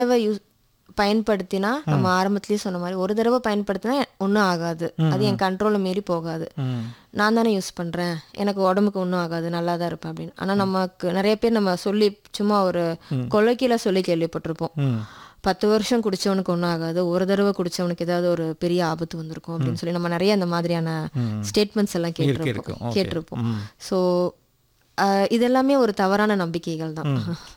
தடவை யூஸ் பயன்படுத்தினா நம்ம ஆரம்பத்திலேயே சொன்ன மாதிரி ஒரு தடவை பயன்படுத்தினா ஒன்றும் ஆகாது அது என் கண்ட்ரோலை மீறி போகாது ம் நான் தானே யூஸ் பண்ணுறேன் எனக்கு உடம்புக்கு ஒன்றும் ஆகாது நல்லா தான் இருப்பேன் அப்படின்னு ஆனால் நமக்கு நிறைய பேர் நம்ம சொல்லி சும்மா ஒரு கொலைக்கீழ சொல்லி கேள்விப்பட்டிருப்போம் ம் பத்து வருஷம் குடிச்சவனுக்கு ஒன்றும் ஆகாது ஒரு தடவை குடிச்சவனுக்கு ஏதாவது ஒரு பெரிய ஆபத்து வந்திருக்கும் அப்படின்னு சொல்லி நம்ம நிறைய அந்த மாதிரியான ஸ்டேட்மெண்ட்ஸ் எல்லாம் இருக்கும். கேட்டிருப்போம் Okay. கேட்டிருப்போம் ம். ஸோ இதெல்லாமே ஒரு தவறான நம்பிக்கைகள் தான்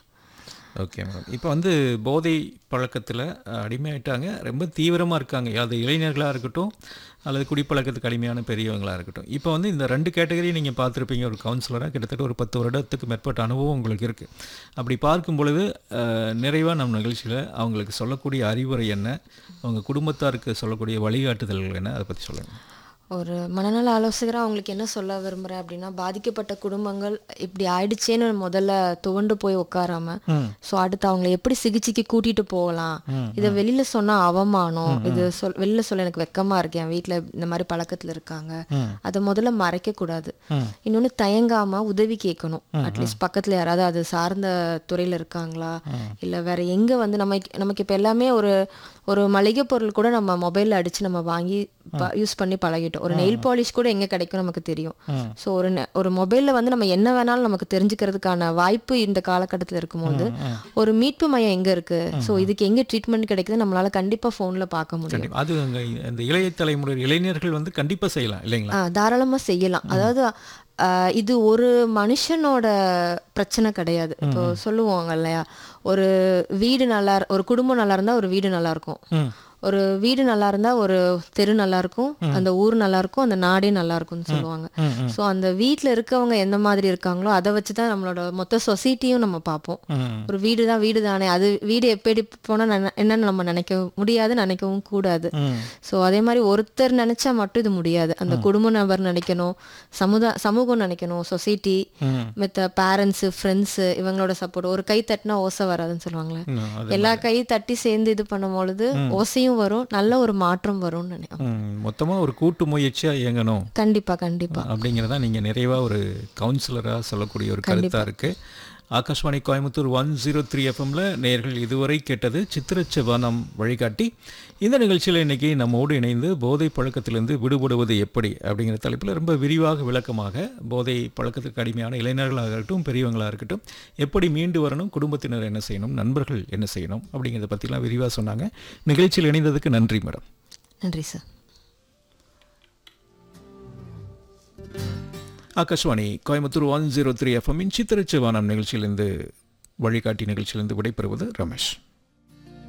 ஓகே மேடம் இப்போ வந்து போதை பழக்கத்தில் அடிமையாயிட்டாங்க ரொம்ப தீவிரமாக இருக்காங்க அது இளைஞர்களாக இருக்கட்டும் அல்லது குடிப்பழக்கத்துக்கு அடிமையான பெரியவங்களாக இருக்கட்டும் இப்போ வந்து இந்த ரெண்டு கேட்டகரியும் நீங்கள் பார்த்துருப்பீங்க ஒரு கவுன்சிலராக கிட்டத்தட்ட ஒரு பத்து வருடத்துக்கு மேற்பட்ட அனுபவம் உங்களுக்கு இருக்குது அப்படி பார்க்கும் பொழுது நிறைவாக நம்ம நிகழ்ச்சியில் அவங்களுக்கு சொல்லக்கூடிய அறிவுரை என்ன அவங்க குடும்பத்தாருக்கு சொல்லக்கூடிய வழிகாட்டுதல்கள் என்ன அதை பற்றி சொல்லுங்கள் ஒரு மனநல ஆலோசகராக அவங்களுக்கு என்ன சொல்ல விரும்புகிறேன் அப்படின்னா பாதிக்கப்பட்ட குடும்பங்கள் இப்படி ஆயிடுச்சேன்னு முதல்ல துவண்டு போய் உட்காராம ம் ஸோ அடுத்து அவங்கள எப்படி சிகிச்சைக்கு கூட்டிட்டு போகலாம் ம், இதை வெளியில சொன்னா அவமானம் இது சொல் வெளியில சொல்ல எனக்கு வெக்கமா இருக்கு என் வீட்டில் இந்த மாதிரி பழக்கத்துல இருக்காங்க ம். அதை முதல்ல மறைக்க கூடாது ம். இன்னொன்னு தயங்காம உதவி கேட்கணும் அட்லீஸ்ட் பக்கத்துல யாராவது அது சார்ந்த துறையில இருக்காங்களா இல்ல வேற எங்க வந்து நம்ம நமக்கு இப்ப எல்லாமே ஒரு ஒரு மளிகை பொருள் கூட நம்ம மொபைல்ல அடிச்சு நம்ம வாங்கி யூஸ் பண்ணி பழகிட்டோம் ஒரு நெயில் பாலிஷ் கூட எங்க கிடைக்கும் நமக்கு தெரியும் ம். ஸோ ஒரு நெ- ஒரு மொபைல்ல வந்து நம்ம என்ன வேணாலும் நமக்கு தெரிஞ்சுக்கிறதுக்கான வாய்ப்பு இந்த காலகட்டத்தில் இருக்கும்போது ஒரு மீட்பு மையம் எங்க இருக்கு ஸோ இதுக்கு எங்க ட்ரீட்மெண்ட் கிடைக்குது நம்மளால கண்டிப்பா ஃபோன்ல பார்க்க முடியும் கண்டிப்பா. அது அங்கே இந்த இளைய தலைமுறை இளைஞர்கள் வந்து கண்டிப்பாக செய்யலாம் இல்லைங்களா ஆ, தாராளமா செய்யலாம் அதாவது ஆ, இது ஒரு மனுஷனோட பிரச்சனை கிடையாது இப்போ சொல்லுவாங்க இல்லையா ஒரு வீடு நல்லா இரு- ஒரு குடும்பம் நல்லா இருந்தா ஒரு வீடு நல்லா இருக்கும் ம் ஒரு வீடு நல்லா இருந்தா ஒரு தெரு நல்லா இருக்கும் அந்த ஊர் நல்லா இருக்கும் அந்த நாடே நல்லா இருக்கும்னு சொல்லுவாங்க ம், ம். ஸோ அந்த வீட்ல இருக்கவங்க எந்த மாதிரி இருக்காங்களோ அதை வச்சு தான் நம்மளோட மொத்த சொசைட்டியும் நம்ம பார்ப்போம் ம் ஒரு வீடு தான் வீடு தானே அது வீடு எப்படி போனால் என்னன்னு நம்ம நினைக்க முடியாது நினைக்கவும் கூடாது ம் ஸோ அதே மாதிரி ஒருத்தர் நினைச்சா மட்டும் இது முடியாது அந்த குடும்ப நபர் நினைக்கணும் சமுதா சமூகம் நினைக்கணும் சொசைட்டி ம் மற்ற பேரண்ட்ஸு ஃப்ரெண்ட்ஸு இவங்களோட சப்போர்ட் ஒரு கை தட்டினா ஓசை வராதுன்னு சொல்லுவாங்களே ம், அது எல்லா கை தட்டி சேர்ந்து இது பண்ணும்பொழுது ஓசையும் வரும் நல்ல ஒரு மாற்றம் வரும்னு நினைக்கிறேன் ம், மொத்தமா ஒரு கூட்டு முயற்சியாக இயங்கணும் கண்டிப்பா கண்டிப்பா அப்படிங்கிறதா நீங்க நிறைவா ஒரு கவுன்சிலரா சொல்லக்கூடிய ஒரு கருத்தா இருக்கு Akashvani Coimbatore one zero three எஃப்எம்ல நேர்கள் இதுவரை கேட்டது சித்திரச்செவனம் வழிகாட்டி இந்த நிகழ்ச்சியில் இன்னைக்கு நம்மோடு இணைந்து போதை பழக்கத்திலிருந்து விடுபடுவது எப்படி அப்படிங்கிற தலைப்பில் ரொம்ப விரிவாக விளக்கமாக போதை பழக்கத்துக்கு அடிமையான இளைஞர்களாக இருக்கட்டும் பெரியவங்களாக இருக்கட்டும் எப்படி மீண்டு வரணும் குடும்பத்தினர் என்ன செய்யணும் நண்பர்கள் என்ன செய்யணும் அப்படிங்கிறத பற்றிலாம் விரிவாக சொன்னாங்க நிகழ்ச்சியில் இணைந்ததுக்கு நன்றி மேடம் நன்றி sir Akashvani Coimbatore one zero three எஃப்எம்மின் சித்திரச்சிவானம் நிகழ்ச்சியிலிருந்து வழிகாட்டி நிகழ்ச்சியிலிருந்து விடைபெறுவது ரமேஷ்